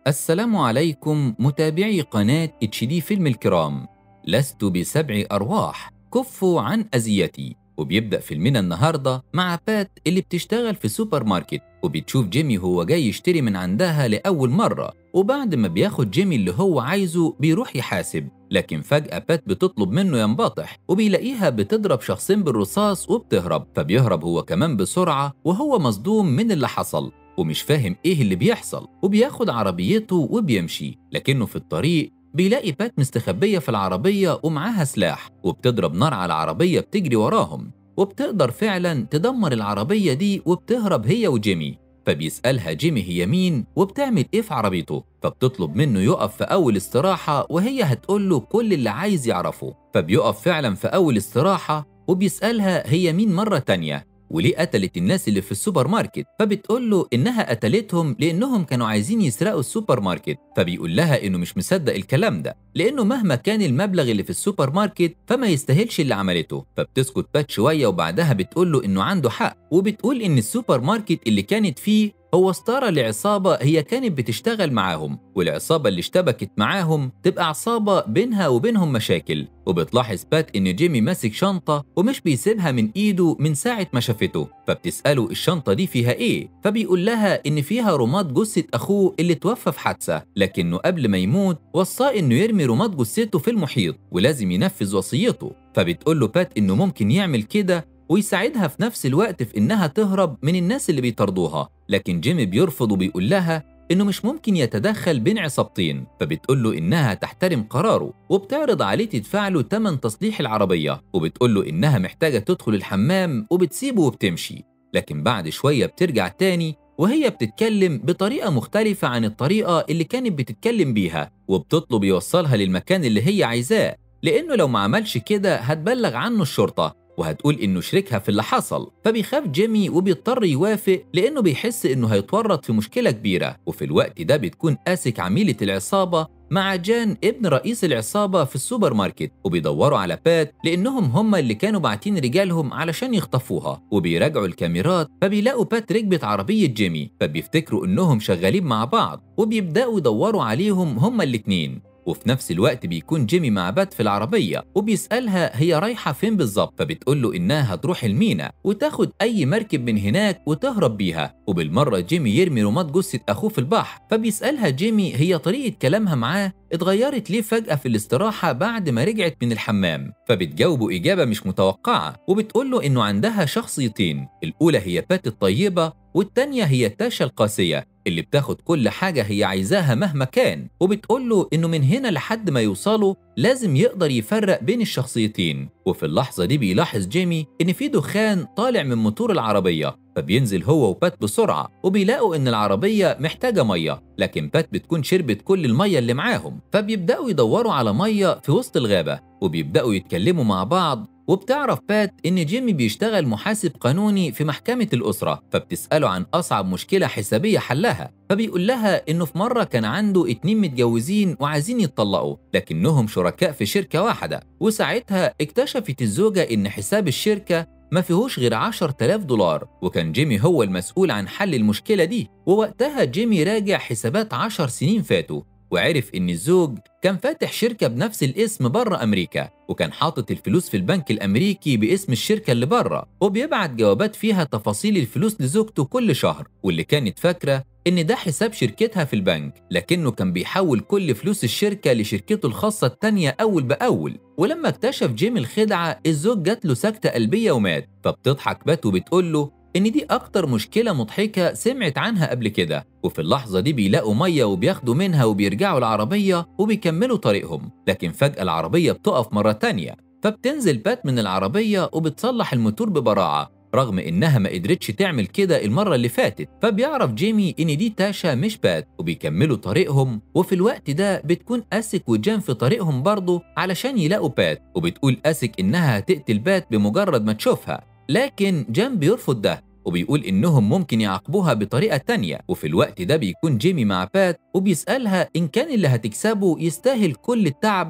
السلام عليكم متابعي قناة اتش دي فيلم الكرام لست بسبع أرواح كفوا عن أذيتي وبيبدأ فيلمنا النهاردة مع بات اللي بتشتغل في سوبر ماركت وبتشوف جيمي هو جاي يشتري من عندها لأول مرة وبعد ما بياخد جيمي اللي هو عايزه بيروح يحاسب لكن فجأة بات بتطلب منه ينبطح وبيلاقيها بتضرب شخصين بالرصاص وبتهرب فبيهرب هو كمان بسرعة وهو مصدوم من اللي حصل ومش فاهم ايه اللي بيحصل وبياخد عربيته وبيمشي لكنه في الطريق بيلاقي بات مستخبية في العربية ومعاها سلاح وبتضرب نار على العربية بتجري وراهم وبتقدر فعلا تدمر العربية دي وبتهرب هي وجيمي فبيسألها جيمي هي مين وبتعمل ايه في عربيته فبتطلب منه يقف في أول استراحة وهي هتقول له كل اللي عايز يعرفه فبيقف فعلا في أول استراحة وبيسألها هي مين مرة تانية وليه قتلت الناس اللي في السوبر ماركت فبتقول له انها قتلتهم لانهم كانوا عايزين يسرقوا السوبر ماركت فبيقول لها انه مش مصدق الكلام ده لانه مهما كان المبلغ اللي في السوبر ماركت فما يستاهلش اللي عملته فبتسكت بات شويه وبعدها بتقول له انه عنده حق وبتقول ان السوبر ماركت اللي كانت فيه هو استارة لعصابة هي كانت بتشتغل معاهم والعصابة اللي اشتبكت معاهم تبقى عصابة بينها وبينهم مشاكل وبتلاحظ بات إن جيمي ماسك شنطة ومش بيسيبها من إيده من ساعة ما شافته فبتسأله الشنطة دي فيها إيه فبيقول لها إن فيها رماد جثة أخوه اللي توفى في حادثة لكنه قبل ما يموت وصاه إنه يرمي رماد جثته في المحيط ولازم ينفذ وصيته فبتقول له بات إنه ممكن يعمل كده ويساعدها في نفس الوقت في إنها تهرب من الناس اللي بيطاردوها لكن جيمي بيرفض وبيقول لها إنه مش ممكن يتدخل بين عصابتين فبتقول له إنها تحترم قراره وبتعرض عليه تدفع له تمن تصليح العربية وبتقول له إنها محتاجة تدخل الحمام وبتسيبه وبتمشي لكن بعد شوية بترجع تاني وهي بتتكلم بطريقة مختلفة عن الطريقة اللي كانت بتتكلم بيها وبتطلب يوصلها للمكان اللي هي عايزاه لأنه لو ما عملش كده هتبلغ عنه الشرطة وهتقول انه شريكها في اللي حصل فبيخاف جيمي وبيضطر يوافق لانه بيحس انه هيتورط في مشكله كبيره وفي الوقت ده بتكون اسك عميله العصابه مع جان ابن رئيس العصابة في السوبر ماركت وبيدوروا على بات لأنهم هم اللي كانوا باعتين رجالهم علشان يخطفوها وبيراجعوا الكاميرات فبيلاقوا بات ركبت عربية جيمي فبيفتكروا إنهم شغالين مع بعض وبيبدأوا يدوروا عليهم هما الاتنين وفي نفس الوقت بيكون جيمي مع بات في العربية وبيسألها هي رايحة فين بالظبط فبتقول له إنها هتروح المينا وتاخد أي مركب من هناك وتهرب بيها وبالمرة جيمي يرمي رماد جثة أخوه في البحر فبيسألها جيمي هي طريقة كلامها معاه اتغيرت ليه فجأة في الاستراحة بعد ما رجعت من الحمام فبتجاوبه إجابة مش متوقعة وبتقول له إنه عندها شخصيتين الأولى هي بات الطيبة والتانية هي تاشا القاسية اللي بتاخد كل حاجة هي عايزاها مهما كان وبتقول له إنه من هنا لحد ما يوصلوا لازم يقدر يفرق بين الشخصيتين وفي اللحظة دي بيلاحظ جيمي إن في دخان طالع من موتور العربية فبينزل هو وبات بسرعة وبيلاقوا إن العربية محتاجة مية لكن بات بتكون شربت كل المية اللي معاهم فبيبدأوا يدوروا على مية في وسط الغابة وبيبدأوا يتكلموا مع بعض وبتعرف بات إن جيمي بيشتغل محاسب قانوني في محكمة الأسرة فبتسأله عن أصعب مشكلة حسابية حلها فبيقول لها إنه في مرة كان عنده اتنين متجوزين وعايزين يتطلقوا لكنهم شركاء في شركة واحدة وساعتها اكتشفت الزوجة إن حساب الشركة ما فيهوش غير 10000 دولار وكان جيمي هو المسؤول عن حل المشكلة دي ووقتها جيمي راجع حسابات 10 سنين فاتوا وعرف إن الزوج كان فاتح شركة بنفس الاسم بره أمريكا وكان حاطط الفلوس في البنك الأمريكي باسم الشركة اللي بره وبيبعت جوابات فيها تفاصيل الفلوس لزوجته كل شهر واللي كانت فاكرة إن ده حساب شركتها في البنك لكنه كان بيحول كل فلوس الشركة لشركته الخاصة التانية أول بأول ولما اكتشف جيمي الخدعة الزوج جات له سكتة قلبية ومات فبتضحك بات وبتقول له إن دي أكتر مشكلة مضحكة سمعت عنها قبل كده وفي اللحظة دي بيلاقوا مية وبياخدوا منها وبيرجعوا العربية وبيكملوا طريقهم لكن فجأة العربية بتقف مرة تانية فبتنزل بات من العربية وبتصلح الموتور ببراعة رغم إنها ما قدرتش تعمل كده المرة اللي فاتت فبيعرف جيمي إن دي تاشا مش بات وبيكملوا طريقهم وفي الوقت ده بتكون أسك وجان في طريقهم برضه علشان يلاقوا بات وبتقول أسك إنها هتقتل بات بمجرد ما تشوفها لكن جان بيرفض ده وبيقول إنهم ممكن يعاقبوها بطريقة تانية وفي الوقت ده بيكون جيمي مع بات وبيسألها إن كان اللي هتكسبه يستاهل كل التعب ده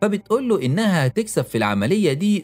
فبتقول له إنها هتكسب في العملية دي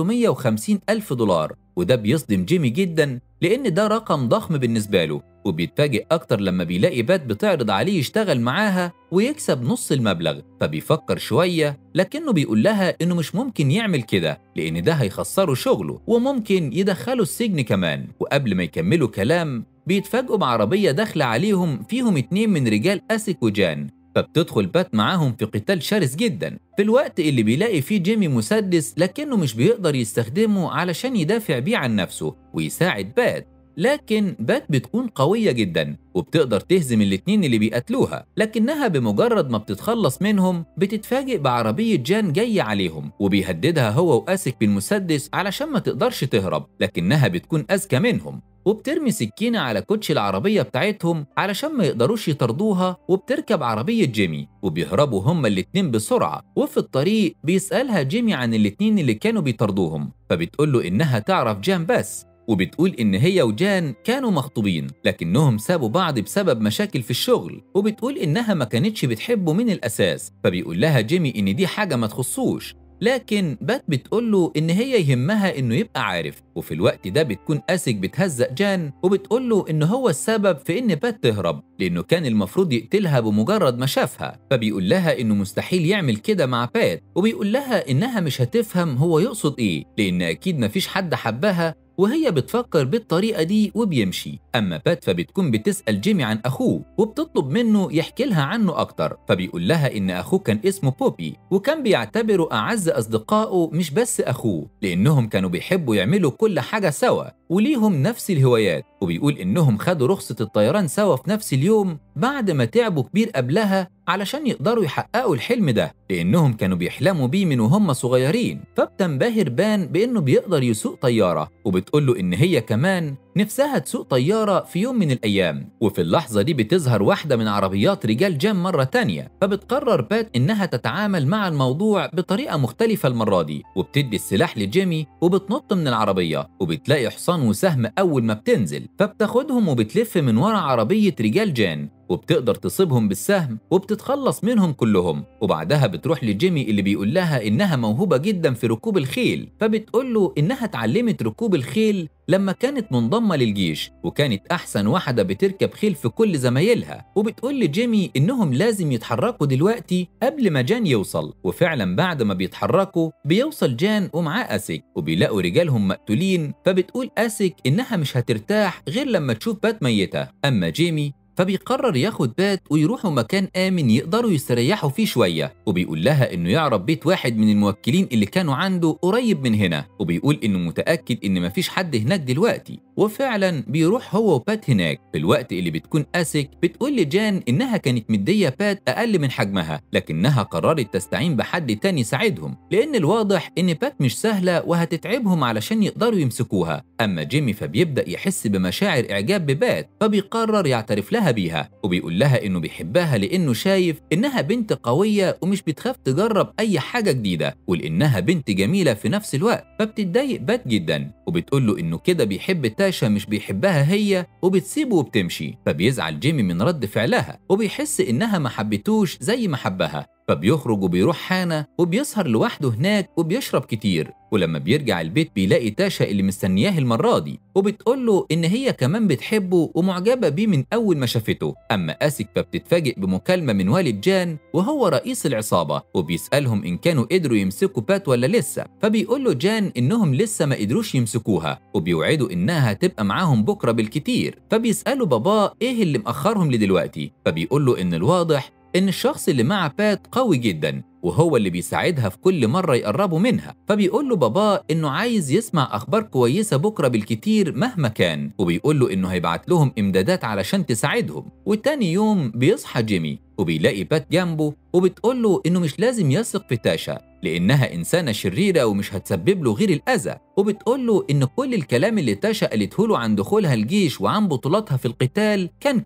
650 ألف دولار وده بيصدم جيمي جدا لأن ده رقم ضخم بالنسبة له وبيتفاجئ أكتر لما بيلاقي بات بتعرض عليه يشتغل معاها ويكسب نص المبلغ فبيفكر شوية لكنه بيقول لها إنه مش ممكن يعمل كده لأن ده هيخسره شغله وممكن يدخله السجن كمان وقبل ما يكملوا كلام بيتفاجئوا بعربية داخلة عليهم فيهم اتنين من رجال أسك وجان فبتدخل بات معاهم في قتال شرس جدا في الوقت اللي بيلاقي فيه جيمي مسدس لكنه مش بيقدر يستخدمه علشان يدافع بيه عن نفسه ويساعد بات لكن بات بتكون قوية جدا وبتقدر تهزم الاتنين اللي بيقتلوها لكنها بمجرد ما بتتخلص منهم بتتفاجئ بعربية جان جاية عليهم وبيهددها هو وأسك بالمسدس علشان ما تقدرش تهرب لكنها بتكون أذكى منهم وبترمي سكينة على كوتش العربية بتاعتهم علشان ما يقدروش يطردوها وبتركب عربية جيمي وبيهربوا هما الاتنين بسرعة وفي الطريق بيسألها جيمي عن الاتنين اللي كانوا بيطردوهم فبتقوله إنها تعرف جان بس وبتقول إن هي وجان كانوا مخطوبين لكنهم سابوا بعض بسبب مشاكل في الشغل وبتقول إنها ما كانتش بتحبه من الأساس فبيقول لها جيمي إن دي حاجة ما تخصوش لكن بات بتقول له إن هي يهمها إنه يبقى عارف وفي الوقت ده بتكون أسك بتهزق جان وبتقول له إن هو السبب في إن بات تهرب لأنه كان المفروض يقتلها بمجرد ما شافها فبيقول لها إنه مستحيل يعمل كده مع بات وبيقول لها إنها مش هتفهم هو يقصد إيه لأن أكيد مفيش حد حبها وهي بتفكر بالطريقة دي وبيمشي أما بات فبتكون بتسأل جيمي عن أخوه وبتطلب منه يحكي لها عنه أكتر فبيقول لها إن أخوه كان اسمه بوبي وكان بيعتبره أعز أصدقائه مش بس أخوه لأنهم كانوا بيحبوا يعملوا كل حاجة سوا وليهم نفس الهوايات وبيقول إنهم خدوا رخصة الطيران سوا في نفس اليوم بعد ما تعبوا كبير قبلها علشان يقدروا يحققوا الحلم ده لأنهم كانوا بيحلموا بيه من وهم صغيرين فبتنبهر بان بإنه بيقدر يسوق طيارة وبتقول له إن هي كمان نفسها تسوق طيارة في يوم من الأيام وفي اللحظة دي بتظهر واحدة من عربيات رجال جام مرة تانية فبتقرر بات إنها تتعامل مع الموضوع بطريقة مختلفة المرة دي وبتدي السلاح لجيمي وبتنط من العربية وبتلاقي حصان وسهم أول ما بتنزل فبتاخدهم وبتلف من ورا عربية رجال جان وبتقدر تصيبهم بالسهم وبتتخلص منهم كلهم وبعدها بتروح لجيمي اللي بيقول لها إنها موهوبة جدا في ركوب الخيل فبتقول له إنها اتعلمت ركوب الخيل لما كانت منضمة للجيش وكانت أحسن واحدة بتركب خيل في كل زمايلها وبتقول لجيمي إنهم لازم يتحركوا دلوقتي قبل ما جان يوصل وفعلا بعد ما بيتحركوا بيوصل جان ومعاه أسك وبيلاقوا رجالهم مقتولين فبتقول أسك إنها مش هترتاح غير لما تشوف بات ميتة أما جيمي فبيقرر ياخد بات ويروحوا مكان آمن يقدروا يستريحوا فيه شوية وبيقول لها إنه يعرف بيت واحد من الموكلين اللي كانوا عنده قريب من هنا وبيقول إنه متأكد إن مفيش حد هناك دلوقتي وفعلا بيروح هو وبات هناك في الوقت اللي بتكون أسك بتقول لجان إنها كانت مدية بات أقل من حجمها لكنها قررت تستعين بحد تاني يساعدهم لأن الواضح إن بات مش سهلة وهتتعبهم علشان يقدروا يمسكوها أما جيمي فبيبدأ يحس بمشاعر إعجاب ببات فبيقرر يعترف لها بيها وبيقول لها إنه بيحبها لأنه شايف إنها بنت قوية ومش بتخاف تجرب أي حاجة جديدة ولأنها بنت جميلة في نفس الوقت فبتتضايق بات جدا وبتقول له إنه كده بيحب تاشا مش بيحبها هي وبتسيبه وبتمشي فبيزعل جيمي من رد فعلها وبيحس إنها ما حبتوش زي ما حبها فبيخرج وبيروح حانة وبيسهر لوحده هناك وبيشرب كتير ولما بيرجع البيت بيلاقي تاشا اللي مستنياه المرة دي وبتقول له إن هي كمان بتحبه ومعجبة بيه من أول ما شافته أما أسك فبتتفاجئ بمكالمة من والد جان وهو رئيس العصابة وبيسألهم إن كانوا قدروا يمسكوا بات ولا لسه فبيقول له جان إنهم لسه ما قدروش يمسكوها وبيوعدوا إنها هتبقى معاهم بكرة بالكتير فبيسألوا باباه إيه اللي مأخرهم لدلوقتي فبيقول له إن الواضح إن الشخص اللي مع بات قوي جدا وهو اللي بيساعدها في كل مرة يقربوا منها فبيقول له باباه إنه عايز يسمع أخبار كويسة بكرة بالكتير مهما كان وبيقول له إنه هيبعت لهم إمدادات علشان تساعدهم وتاني يوم بيصحى جيمي وبيلاقي بات جنبه وبتقول له إنه مش لازم يثق في تاشا لأنها إنسانة شريرة ومش هتسبب له غير الأذى وبتقول له إن كل الكلام اللي تاشا قالته له عن دخولها الجيش وعن بطولاتها في القتال كان كذب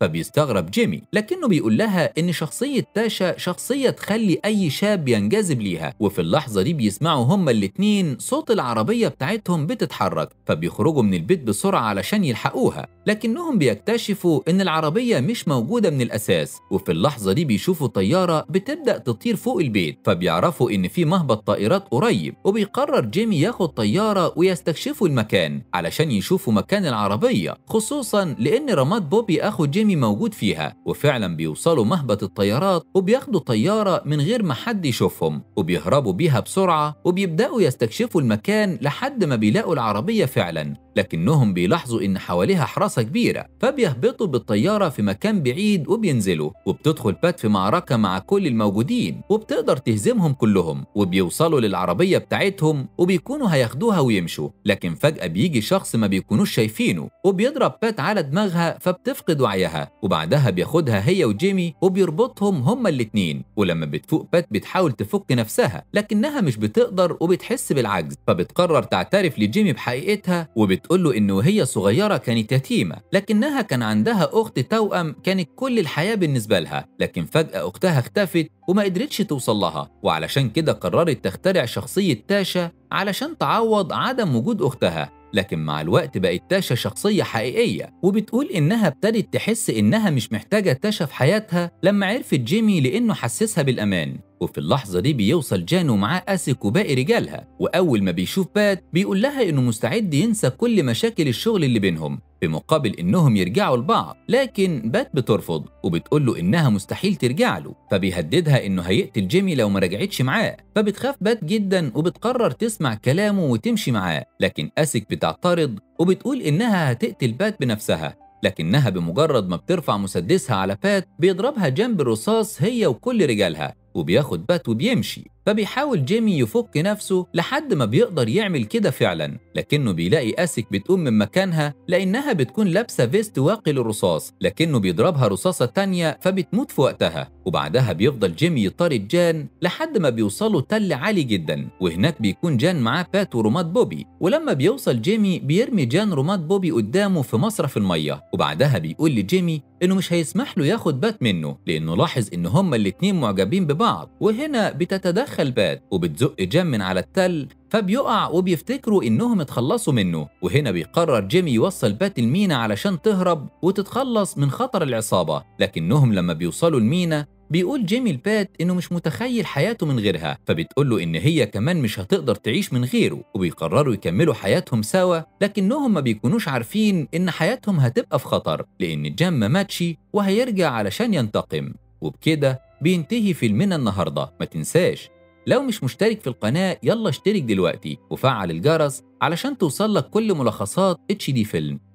فبيستغرب جيمي لكنه بيقول لها إن شخصية تاشا شخصية تخلي أي شاب ينجذب ليها وفي اللحظة دي بيسمعوا هما الاتنين صوت العربية بتاعتهم بتتحرك فبيخرجوا من البيت بسرعة علشان يلحقوها لكنهم بيكتشفوا إن العربية مش موجودة من الأساس وفي اللحظة دي بيشوفوا طيارة بتبدأ تطير فوق البيت فبيعرفوا إن في مهبط طائرات قريب وبيقرر جيمي ياخد طيارة ويستكشفوا المكان علشان يشوفوا مكان العربية خصوصا لأن رماد بوبي أخو جيمي موجود فيها وفعلا بيوصلوا مهبط الطيارات وبياخدوا طيارة من غير ما حد يشوفهم وبيهربوا بيها بسرعة وبيبدأوا يستكشفوا المكان لحد ما بيلاقوا العربية فعلا لكنهم بيلاحظوا إن حواليها حراسة كبيرة فبيهبطوا بالطيارة في مكان بعيد وبينزلوا وبتدخل بات في معركة مع كل الموجودين وبتقدر تهزمهم كلهم وبيوصلوا للعربية بتاعتهم وبيكونوا هياخدوها ويمشوا لكن فجأة بيجي شخص ما بيكونوش شايفينه وبيضرب بات على دماغها فبتفقد وعيها وبعدها بياخدها هي وجيمي وبيربطهم هما الاتنين ولما بتفوق بات بتحاول تفك نفسها لكنها مش بتقدر وبتحس بالعجز فبتقرر تعترف لجيمي بحقيقتها وبتقول له إنه هي صغيرة كانت يتيمة لكنها كان عندها أخت توأم كانت كل الحياة بالنسبة لها لكن فجأة أختها اختفت وما قدرتش توصل لها وعلشان كده قررت تخترع شخصية تاشا علشان تعوض عدم وجود أختها لكن مع الوقت بقت تاشا شخصية حقيقية وبتقول إنها ابتدت تحس إنها مش محتاجة تاشا في حياتها لما عرفت جيمي لأنه حسسها بالأمان وفي اللحظة دي بيوصل جان ومعاه أسك وباقي رجالها وأول ما بيشوف بات بيقول لها إنه مستعد ينسى كل مشاكل الشغل اللي بينهم بمقابل إنهم يرجعوا لبعض لكن بات بترفض وبتقول له إنها مستحيل ترجع له فبيهددها إنه هيقتل جيمي لو ما رجعتش معاه فبتخاف بات جدا وبتقرر تسمع كلامه وتمشي معاه لكن أسك بتعترض وبتقول إنها هتقتل بات بنفسها لكنها بمجرد ما بترفع مسدسها على بات بيضربها جنب الرصاص هي وكل رجالها وبياخد بات وبيمشي فبيحاول جيمي يفك نفسه لحد ما بيقدر يعمل كده فعلا لكنه بيلاقي أسك بتقوم من مكانها لأنها بتكون لابسة فيست واقي للرصاص لكنه بيضربها رصاصة تانية فبتموت في وقتها وبعدها بيفضل جيمي يطارد جان لحد ما بيوصلوا تل عالي جدا وهناك بيكون جان معاه بات ورماد بوبي ولما بيوصل جيمي بيرمي جان رماد بوبي قدامه في مصرف المية وبعدها بيقول لجيمي إنه مش هيسمح له ياخد بات منه لأنه لاحظ إن هما الاتنين معجبين ببعض وهنا بتتدخل بات وبتزق جان من على التل فبيقع وبيفتكروا إنهم اتخلصوا منه وهنا بيقرر جيمي يوصل بات المينا علشان تهرب وتتخلص من خطر العصابة لكنهم لما بيوصلوا المينا بيقول جيمي لبات إنه مش متخيل حياته من غيرها فبتقول له إن هي كمان مش هتقدر تعيش من غيره وبيقرروا يكملوا حياتهم سوا لكنهم ما بيكونوش عارفين إن حياتهم هتبقى في خطر لأن جام ما ماتش وهيرجع علشان ينتقم وبكده بينتهي فيلمنا النهاردة ما تنساش لو مش مشترك في القناة يلا اشترك دلوقتي وفعل الجرس علشان توصلك كل ملخصات اتش دي فيلم